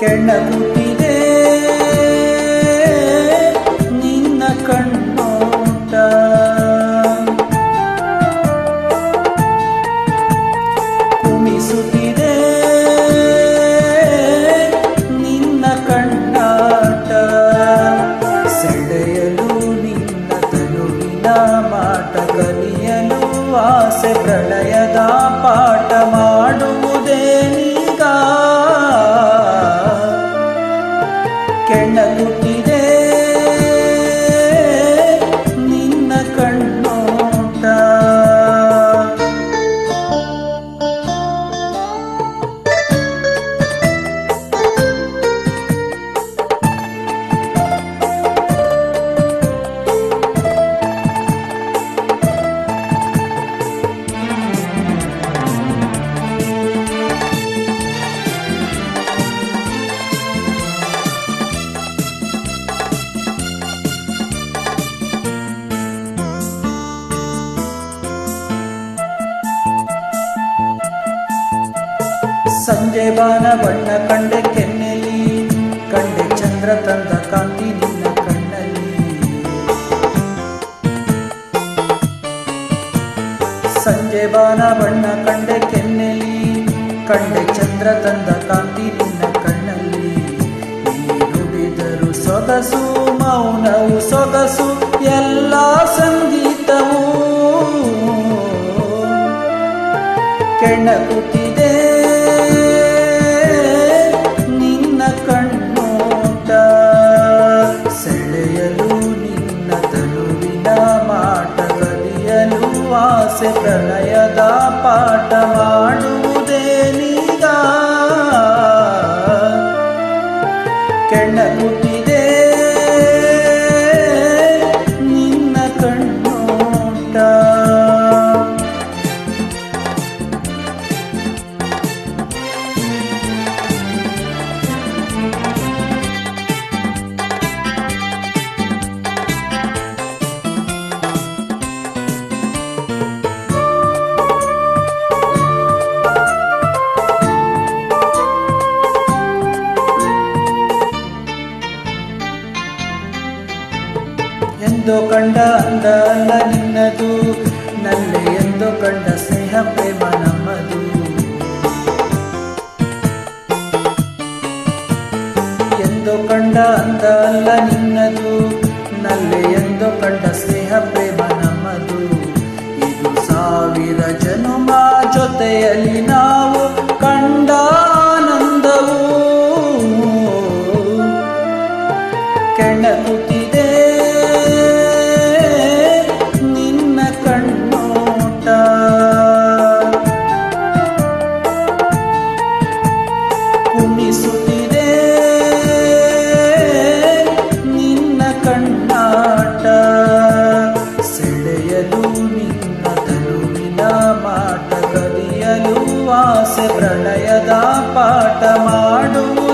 ಕೆಣಗುತ್ತಿದೆ ನಿನ್ನ ಕಣ್ಣೋಟ ಕುಣಿಸುತ್ತಿದೆ ನಿನ್ನ ಕಣ್ಣಾಟ ಸೆಳೆಯಲು ನಿನ್ನ ತನುವಿನ ಮಾಟ ಕಲಿಯಲು ಆಸೆ ಪ್ರಳಯದ ಪಾಠ ಮಾಡುವುದೇನೀಗ ಕೆಣಗುತ್ತಿದೆ ನಿನ್ನ ಕಣ್ಣೋಟ ಸಂಜೆ ಬಾನ ಬಣ್ಣ ಕಂಡೆ ಕೆನ್ನೆಲಿ ಕಂಡೆ ಚಂದ್ರ ತಂದ ಕಾಂತಿ ನಿನ್ನ ಕಣ್ಣಲ್ಲಿ ಸಂಜೆ ಬಾನ ಬಣ್ಣ ಕಂಡೆ ಕೆನ್ನೆಲಿ ಕಂಡೆ ಚಂದ್ರ ತಂದ ಕಾಂತಿ ನಿನ್ನ ಕಣ್ಣಲ್ಲಿ ನೀ ನುಡಿದರು ಸೊಗಸು ಮೌನವು ಸೊಗಸು ಎಲ್ಲ ಸಂಗೀತವು ಕೆಣಕುತ್ತಿದೆ ನಿನ್ನ ಕಣ್ಣೋಟ ಸೆಳೆಯಲು ನಿನ್ನ ತನುವಿನ ಮಾಟ ಕಲಿಯಲು ಆಸೆ ಪ್ರಣಯದ ಪಾಠ ಮಾಡುವುದೇನೀಗ ಕೆಣಕುತ್ತಿದೆ ನಿನ್ನ ಕಣ್ಣೋಟ ಎಂದೋ ಕಂಡ ಅಂದ ಅಲ್ಲ ನಿನ್ನದು ನಲ್ಲೆ ಎಂದೋ ಕಂಡ ಸ್ನೇಹ ಪ್ರೇಮ ನಮ್ಮದು ಎಂದೋ ಕಂಡ ಅಂದ ಅಲ್ಲ ನಿನ್ನದು ನಲ್ಲೆ ಎಂದೋ ಕಂಡ ಸ್ನೇಹ ಪ್ರೇಮ ನಮ್ಮದು ಇದು ಸಾವಿರ ಜನುಮ ಜೊತೆಯಲ್ಲಿ ನಾವು ಕಂಡ ಆನಂದವು ಕೆಣಕುತ್ತಿದೆ ನಿನ್ನ ಕಣ್ಣೋಟ ಕುಣಿಸುತ್ತಿದೆ ನಿನ್ನ ಕಣ್ಣಾಟ ಸೆಳೆಯಲು ನಿನ್ನ ತನುವಿನ ಮಾಟ ಕಲಿಯಲು ಆಸೆ ಪ್ರಣಯದ ಪಾಠ ಮಾಡುವುದು